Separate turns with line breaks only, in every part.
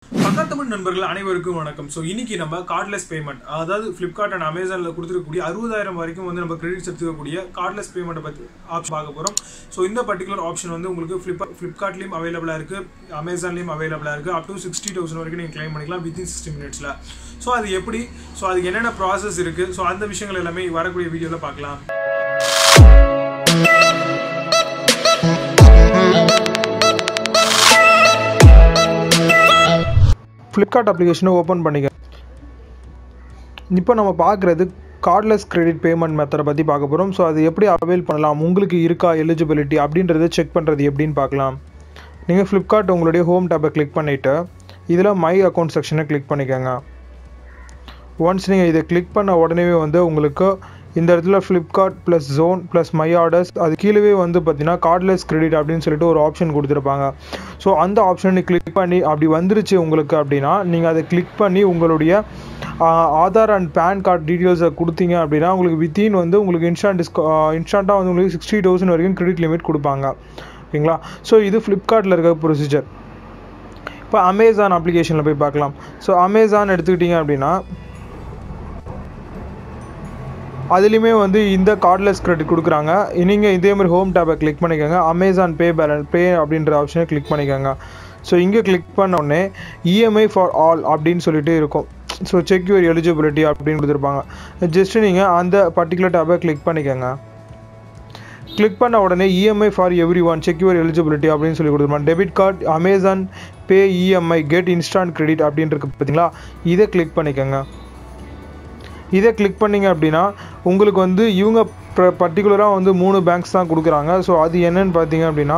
பக்கத்தமிழ் நண்பர்கள் அனைவருக்கும் வணக்கம் ஸோ இன்னைக்கு நம்ம கார்ட்லெஸ் பேமெண்ட் அதாவது ஃப்ளிப்கார்ட் அண்ட் அமேசானில் கொடுத்துருக்கக்கூடிய அறுபதாயிரம் வரைக்கும் வந்து நம்ம கிரெடிட்ஸ் எடுத்துக்கக்கூடிய கார்ட்லெஸ் பேமெண்ட்டை பற்றி ஆப்ஷன் பார்க்க போகிறோம் ஸோ இந்த பர்டிகுலர் ஆப்ஷன் வந்து உங்களுக்கு ஃப்ளிப் ஃப்ளிப்கார்ட்லேயும் அவைலபிளாக இருக்குது அமேசான்லேயும் அவைலபிளாக இருக்குது அப் டு சிக்ஸ்டி தௌசண்ட் வரைக்கும் நீங்கள் கிளைம் பண்ணிக்கலாம் வித்தின் சிக்ஸ்டி மினிட்ஸில் ஸோ அது எப்படி ஸோ அதுக்கு என்னென்ன ப்ராசஸ் இருக்குது ஸோ அந்த விஷயங்கள் எல்லாமே வரக்கூடிய வீடியோவில் பார்க்கலாம்
ஃப்ளிப்கார்ட் அப்ளிகேஷனை ஓப்பன் பண்ணிக்க இப்போ நம்ம பார்க்குறது கார்ட்லெஸ் கிரெடிட் பேமெண்ட் மெத்தடை பற்றி பார்க்க போகிறோம் ஸோ அது எப்படி அவைல் பண்ணலாம் உங்களுக்கு இருக்கா எலிஜிபிலிட்டி அப்படின்றத செக் பண்ணுறது எப்படின்னு பார்க்கலாம் நீங்கள் ஃப்ளிப்கார்ட் உங்களுடைய ஹோம் டேப்பை கிளிக் பண்ணிவிட்டு இதில் மை அக்கௌண்ட் செக்ஷனை கிளிக் பண்ணிக்கோங்க ஒன்ஸ் நீங்கள் இதை கிளிக் பண்ண உடனே வந்து உங்களுக்கு இந்த இடத்துல Flipkart plus zone plus my orders அது கீழே வந்து பார்த்தீங்கன்னா கார்ட்லெஸ் கிரெடிட் அப்படின்னு சொல்லிட்டு ஒரு ஆப்ஷன் கொடுத்துருப்பாங்க ஸோ அந்த ஆப்ஷனை கிளிக் பண்ணி அப்படி வந்துருச்சு உங்களுக்கு அப்படின்னா நீங்கள் அதை கிளிக் பண்ணி உங்களுடைய ஆதார் அண்ட் பேன் கார்டு டீட்டெயில்ஸை கொடுத்தீங்க அப்படின்னா உங்களுக்கு வித்தின் வந்து உங்களுக்கு இன்ஸ்டான்ட் டிஸ்கோ இன்ஸ்டாண்ட்டாக வந்து உங்களுக்கு சிக்ஸ்டி தௌசண்ட் வரைக்கும் கிரெடிட் லிமிட் கொடுப்பாங்க ஓகேங்களா ஸோ இது ஃப்ளிப்கார்ட்டில் இருக்க ப்ரொசீஜர் இப்போ அமேசான் அப்ளிகேஷனில் போய் பார்க்கலாம் ஸோ அமேசான் எடுத்துக்கிட்டிங்க அப்படின்னா அதுலேயுமே வந்து இந்த கார்ட்லெஸ் கிரெடிட் கொடுக்குறாங்க நீங்கள் இதே மாதிரி ஹோம் டேப்பை கிளிக் பண்ணிக்கோங்க அமேசான் பே பேலன்ஸ் பே அப்படின்ற ஆப்ஷனை கிளிக் பண்ணிக்கோங்க ஸோ இங்கே கிளிக் பண்ண உடனே இஎம்ஐ ஃபார் ஆல் அப்படின்னு சொல்லிட்டு இருக்கும் ஸோ செக் யுவர் எலிஜிபிலிட்டி அப்படின்னு கொடுத்துருப்பாங்க ஜஸ்ட் நீங்கள் அந்த பர்டிகுலர் டேப்பை கிளிக் பண்ணிக்கோங்க கிளிக் பண்ண உடனே EMI for every one check your eligibility அப்படின்னு சொல்லி கொடுத்துருப்பாங்க debit card Amazon pay EMI get instant credit அப்படின்னு இருக்கு பார்த்தீங்களா இதை கிளிக் பண்ணிக்கோங்க இதை கிளிக் பண்ணிங்க அப்படின்னா உங்களுக்கு வந்து இவங்க பர்டிகுலராக வந்து மூணு பேங்க்ஸ் தான் கொடுக்குறாங்க ஸோ அது என்னன்னு பார்த்தீங்க அப்படின்னா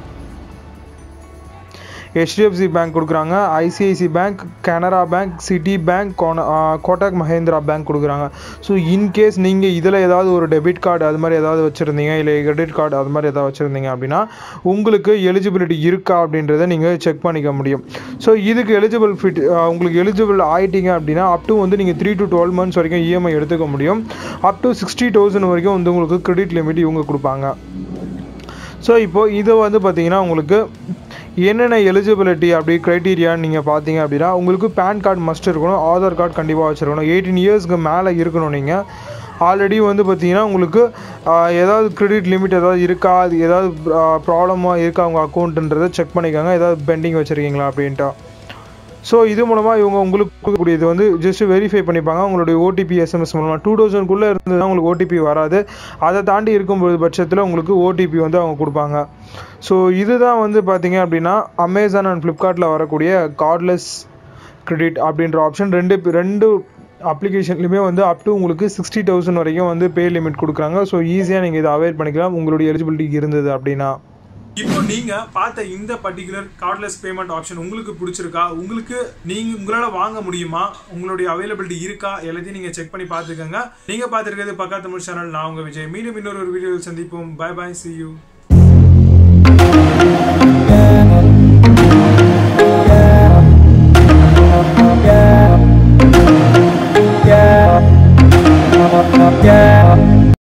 ஹெச்டிஎஃப்சி பேங்க் கொடுக்குறாங்க ICICI bank Canara bank Citi bank கோன கோட்டாக் மஹேந்திரா பேங்க் கொடுக்குறாங்க ஸோ இன்கேஸ் நீங்கள் இதில் ஏதாவது ஒரு டெபிட் கார்டு அது மாதிரி ஏதாவது வச்சுருந்தீங்க இல்லை கிரெடிட் கார்டு அது மாதிரி ஏதாவது வச்சுருந்தீங்க அப்படின்னா உங்களுக்கு எலிஜிபிலிட்டி இருக்கா அப்படின்றத நீங்கள் செக் பண்ணிக்க முடியும் ஸோ இதுக்கு எலிஜிபிள் ஃபிட் உங்களுக்கு எலிஜிபிள் ஆகிட்டீங்க அப்படின்னா அப் டு வந்து நீங்கள் த்ரீ டு டுவெல் மந்த்ஸ் வரைக்கும் இஎம்ஐ எடுத்துக்க முடியும் அப் டு சிக்ஸ்டி தௌசண்ட் வரைக்கும் வந்து உங்களுக்கு கிரெடிட் லிமிட் இவங்க கொடுப்பாங்க ஸோ இப்போது இது வந்து பார்த்தீங்கன்னா உங்களுக்கு என்னென்ன எலிஜிபிலிட்டி அப்படி க்ரைட்டீரியான்னு நீங்கள் பார்த்தீங்க அப்படின்னா உங்களுக்கு பேன் கார்டு மஸ்ட் இருக்கணும் ஆதார் கார்டு கண்டிப்பாக வச்சுருக்கணும் எயிட்டீன் இயர்ஸ்க்கு மேலே இருக்கணும் நீங்கள் ஆல்ரெடி வந்து பார்த்தீங்கன்னா உங்களுக்கு ஏதாவது கிரெடிட் லிமிட் ஏதாவது இருக்கா அது ஏதாவது ப்ராப்ளமாக இருக்கா உங்கள் அக்கௌண்ட்டுன்றதை செக் பண்ணிக்கோங்க ஏதாவது பெண்டிங் வச்சுருக்கீங்களா அப்படின்ட்டு ஸோ இது மூலமாக இவங்க உங்களுக்கு கொடுக்கக்கூடியது வந்து ஜஸ்ட் வெரிஃபை பண்ணிப்பாங்க உங்களுடைய ஓடிபி எஸ்எம்எஸ் மூலமாக டூ தௌசண்ட்குள்ளே இருந்ததுன்னா உங்களுக்கு ஓடிபி வராது அதை தாண்டி இருக்கும்போது பட்சத்தில் உங்களுக்கு ஓடிபி வந்து அவங்க கொடுப்பாங்க ஸோ இதுதான் வந்து பார்த்தீங்க அப்படின்னா அமேசான் அண்ட் ஃப்ளிப்கார்ட்டில் வரக்கூடிய கார்ட்லெஸ் கிரெடிட் அப்படின்ற ஆப்ஷன் ரெண்டு ரெண்டு அப்ளிகேஷன்லையுமே வந்து அப் டு உங்களுக்கு சிக்ஸ்டி தௌசண்ட் வரைக்கும் வந்து பே லிமிட் கொடுக்குறாங்க ஸோ ஈஸியாக நீங்கள் இதை அவைட் பண்ணிக்கலாம் உங்களுடைய எலிஜிபிலிட்டி இருந்தது அப்படின்னா
இப்போ நீங்க பார்த்த இந்த பர்டிகுலர் கார்ட்லெஸ் பேமெண்ட் ஆப்ஷன் உங்களுக்கு பிடிச்சிருக்கா உங்களுக்கு நீங்க உங்களால வாங்க முடியுமா உங்களுடைய அவைலபிலிட்டி இருக்கா எல்லாத்தையும் நீங்க செக் பண்ணி பார்த்துக்கோங்க நீங்க பார்த்துருக்கிறது பக்கா தமிழ் சேனல் நான் உங்க விஜய் மீண்டும் இன்னொரு ஒரு வீடியோவில் சந்திப்போம் பை பை சி யூ